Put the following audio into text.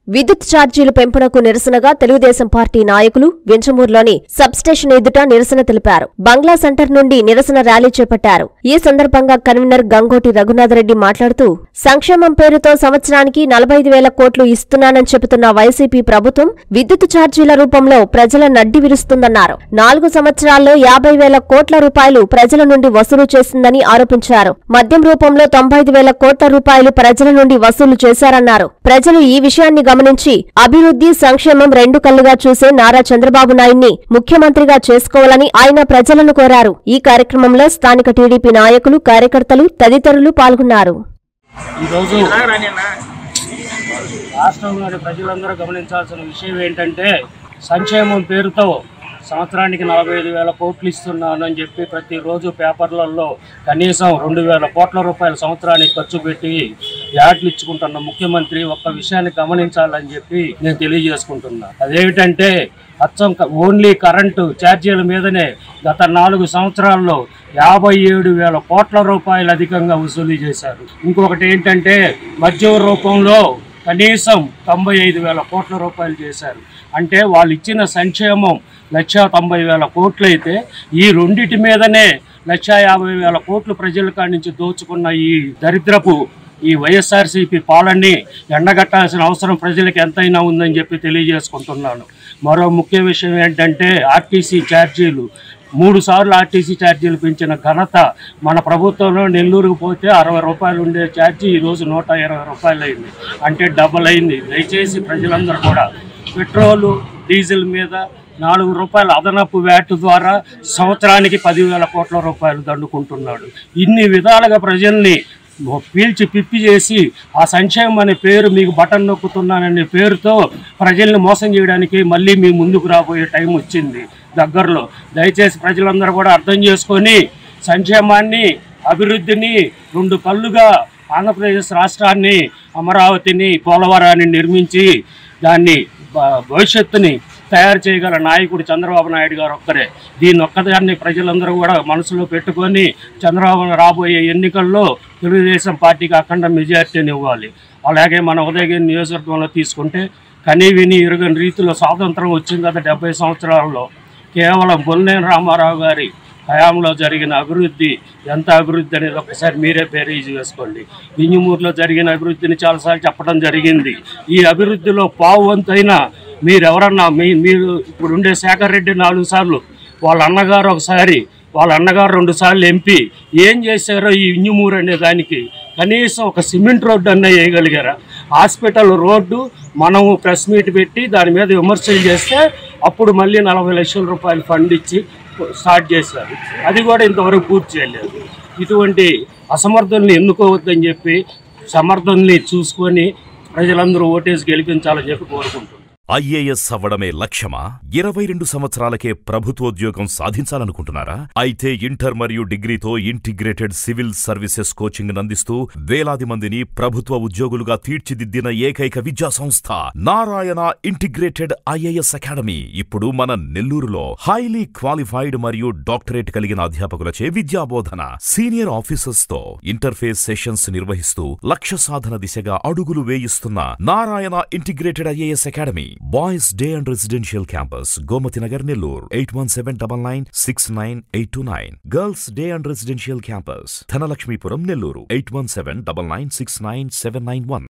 విద్యుత్ ఛార్జీలు పెంపునకు నిరసనగా తెలుగుదేశం పార్టీ నాయకులు వెంచమూరులోని సబ్స్టేషన్ ఎదుట నిరసన తెలిపారు బంగ్లా సెంటర్ నుండి నిరసన ర్యాలీ చేపట్టారు ఈ సందర్భంగా కన్వీనర్ గంగోటి రఘునాథరెడ్డి మాట్లాడుతూ సంక్షేమం పేరుతో సంవత్సరానికి నలభై ఐదు వేల కోట్లు ఇస్తున్నానని చెబుతున్న వైసీపీ ప్రభుత్వం విద్యుత్ ఛార్జీల రూపంలో ప్రజల నడ్డి విరుస్తుందన్నారు నాలుగు సంవత్సరాల్లో యాభై వేల కోట్ల రూపాయలు ప్రజల నుండి వసూలు చేసిందని ఆరోపించారు మద్యం రూపంలో తొంభై ఐదు వేల కోట్ల రూపాయలు ప్రజల నుండి వసూలు చేశారన్నారు ప్రజలు ఈ విషయాన్ని గమనించి అభివృద్ధి సంక్షేమం రెండు కళ్లుగా చూసే నారా చంద్రబాబు నాయుడిని ముఖ్యమంత్రిగా చేసుకోవాలని ఆయన ప్రజలను కోరారు ఈ కార్యక్రమంలో స్థానిక టీడీపీ నాయకులు కార్యకర్తలు తదితరులు పాల్గొన్నారు ఈరోజు రాష్ట్రంలోని ప్రజలందరూ గమనించాల్సిన విషయం ఏంటంటే సంక్షేమం పేరుతో సంవత్సరానికి నలభై ఐదు వేల కోట్లు ఇస్తున్నానని చెప్పి ప్రతిరోజు పేపర్లలో కనీసం రెండు వేల కోట్ల రూపాయల సంవత్సరానికి ఖర్చు పెట్టి యాడ్లు ఇచ్చుకుంటున్న ముఖ్యమంత్రి ఒక్క విషయాన్ని గమనించాలని చెప్పి నేను తెలియజేసుకుంటున్నా అదేమిటంటే అచ్చం క- ఓన్లీ కరెంటు ఛార్జీల మీదనే గత నాలుగు సంవత్సరాల్లో యాభై ఏడు వేల కోట్ల రూపాయలు అధికంగా వసూలు చేశారు ఇంకొకటి ఏంటంటే మద్యం రూపంలో కనీసం తొంభై ఐదు వేల కోట్ల రూపాయలు చేశారు అంటే వాళ్ళు ఇచ్చిన సంక్షేమం లక్ష తొంభై వేల కోట్లు అయితే ఈ రెండిటి మీదనే లక్ష యాభై వేల కోట్లు ప్రజల కాడి నుంచి దోచుకున్న ఈ దరిద్రపు ఈ వైఎస్ఆర్సీపీ పాలనని ఎండగట్టాల్సిన అవసరం ప్రజలకు ఎంతైనా ఉందని చెప్పి తెలియజేసుకుంటున్నాను మరో ముఖ్య విషయం ఏంటంటే ఆర్టీసీ ఛార్జీలు మూడు సార్లు ఆర్టీసీ ఛార్జీలు పెంచిన ఘనత మన ప్రభుత్వంలో నెల్లూరుకు పోతే అరవై రూపాయలు ఉండే ఛార్జీ ఈరోజు నూట ఇరవై రూపాయలు అయింది అంటే డబల్ అయింది దయచేసి ప్రజలందరూ కూడా పెట్రోలు డీజిల్ మీద నాలుగు రూపాయల అదనపు వ్యాట్ ద్వారా సంవత్సరానికి పదివేల కోట్ల రూపాయలు దండుకుంటున్నాడు ఇన్ని విధాలుగా ప్రజల్ని పీల్చి పిప్పి చేసి ఆ సంక్షేమం అనే పేరు మీకు బటన్ నొక్కుతున్నాననే పేరుతో ప్రజల్ని మోసం చేయడానికి మళ్ళీ మీ ముందుకు రాబోయే టైం వచ్చింది దగ్గరలో దయచేసి ప్రజలందరూ కూడా అర్థం చేసుకొని సంక్షేమాన్ని అభివృద్ధిని రెండు కళ్ళుగా ఆంధ్రప్రదేశ్ రాష్ట్రాన్ని అమరావతిని పోలవరాన్ని నిర్మించి దాన్ని భ- భవిష్యత్తుని తయారు చేయగల నాయకుడు చంద్రబాబు నాయుడు గారు ఒక్కరే దీన్ని ఒక్కదాన్ని ప్రజలందరూ కూడా మనసులో పెట్టుకొని చంద్రబాబు రాబోయే ఎన్నికల్లో తెలుగుదేశం పార్టీకి అఖండ మెజార్టీని ఇవ్వాలి అలాగే మన ఉదయగిరి నియోజకవర్గంలో తీసుకుంటే కనీ విని ఎరుగని రీతిలో స్వాతంత్రం వచ్చింది కదా డెబ్బై సంవత్సరాల్లో కేవలం బొల్లేని రామారావు గారి హయాంలో జరిగిన అభివృద్ధి ఎంత అభివృద్ధి అనేది ఒకసారి మీరే బేరీజ్ వేసుకోండి వింజమూరులో జరిగిన అభివృద్ధిని చాలాసార్లు చెప్పడం జరిగింది ఈ అభివృద్ధిలో పావు వంతైనా మీరెవరన్నా మీ మీరు ఇప్పుడు ఉండే శేఖర్ రెడ్డి నాలుగు సార్లు వాళ్ళ అన్నగారు ఒకసారి వాళ్ళ అన్నగారు రెండు సార్లు ఎంపీ ఏం చేశారో ఈ ఇంజమూరు అనే దానికి కనీసం ఒక సిమెంట్ రోడ్డు అన్న వేయగలిగారా హాస్పిటల్ రోడ్డు మనము ప్రెస్ మీట్ పెట్టి దాని మీద విమర్శలు చేస్తే అప్పుడు మళ్ళీ నలభై లక్షల రూపాయలు ఫండ్ ఇచ్చి స్టార్ట్ చేశారు అది కూడా ఇంతవరకు పూర్తి చేయలేదు ఇటువంటి అసమర్థుల్ని ఎన్నుకోవద్దని చెప్పి సమర్థుల్ని చూసుకొని ప్రజలందరూ ఓటేసి గెలిపించాలని చెప్పి కోరుకుంటున్నాను ఐఏఎస్ అవ్వడమే లక్ష్యమా ఇరవై రెండు సంవత్సరాలకే ప్రభుత్వోద్యోగం సాధించాలనుకుంటున్నారా అయితే ఇంటర్ మరియు డిగ్రీతో ఇంటిగ్రేటెడ్ సివిల్ సర్వీసెస్ కోచింగ్ అందిస్తూ వేలాది మందిని ప్రభుత్వ ఉద్యోగులుగా తీర్చిదిద్దిన ఏకైక విద్యా సంస్థ నారాయణ ఇంటిగ్రేటెడ్ ఐఏఎస్ అకాడమీ ఇప్పుడు మన నెల్లూరులో హైలీ క్వాలిఫైడ్ మరియు డాక్టరేట్ కలిగిన అధ్యాపకులచే విద్యాబోధన సీనియర్ ఆఫీసర్స్ తో ఇంటర్ఫేస్ సెషన్స్ నిర్వహిస్తూ లక్ష్య సాధన దిశగా అడుగులు వేయిస్తున్న Narayana integrated IAS academy boys day and residential campus Gomathi Nagar Nellore eight one seven double nine six nine eight two nine girls day and residential campus Dhanalakshmipuram Nellore eight one seven double nine six nine seven nine one